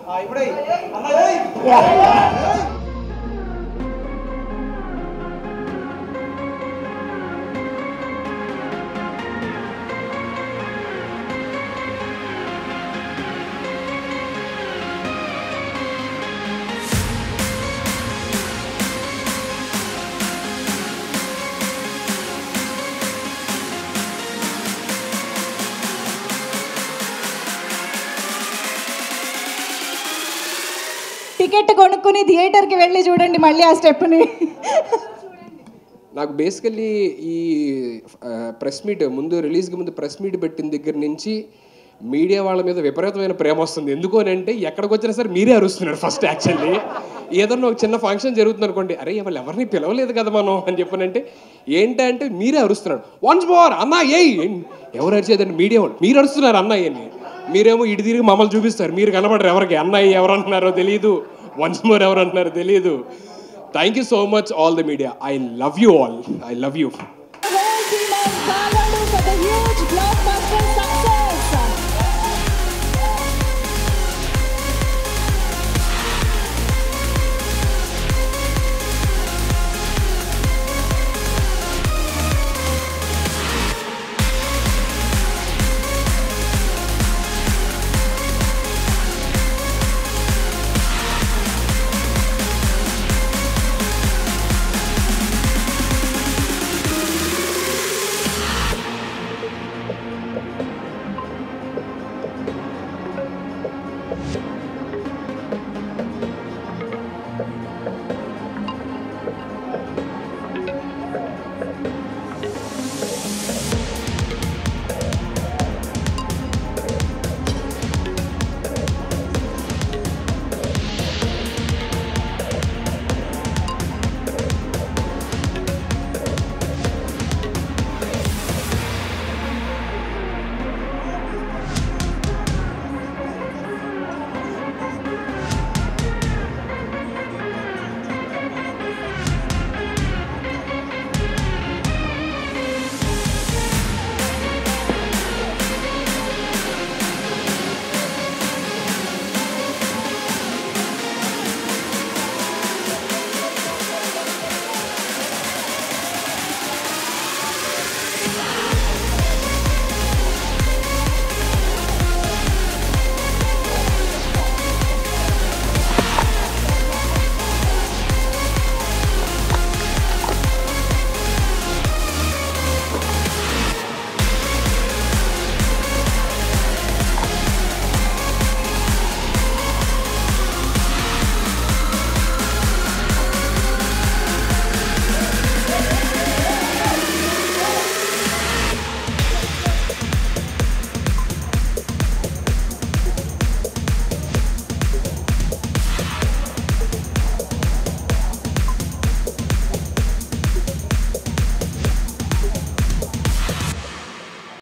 ఇప్పుడే టికెట్ కొనుక్కుని థియేటర్కి వెళ్ళి చూడండి మళ్ళీ ఆ స్టెప్ని నాకు బేసికల్లీ ఈ ప్రెస్ మీట్ ముందు రిలీజ్కి ముందు ప్రెస్ మీట్ పెట్టిన దగ్గర నుంచి మీడియా వాళ్ళ మీద విపరీతమైన ప్రేమ వస్తుంది ఎందుకు అని అంటే ఎక్కడికి వచ్చినా సరే మీరే అరుస్తున్నారు ఫస్ట్ యాక్చువల్లీ ఏదన్నా ఒక చిన్న ఫంక్షన్ జరుగుతుంది అనుకోండి అరే వాళ్ళు ఎవరిని పిలవలేదు కదా మనం అని చెప్పనంటే ఏంటంటే మీరే అరుస్తున్నాడు వన్స్ మోర్ అన్నా ఏయ్ ఎవరు అరిచేదండి మీడియా వాళ్ళు మీరు అరుస్తున్నారు అన్నయ్యని మీరేమో ఇటు తిరిగి మమ్మల్ని చూపిస్తారు మీరు కనబడరు ఎవరికి అన్నయ్య ఎవరు అంటున్నారో తెలియదు వన్స్ మోర్ ఎవరు అంటున్నారో తెలియదు thank you so much all the media I love you all I love you Thank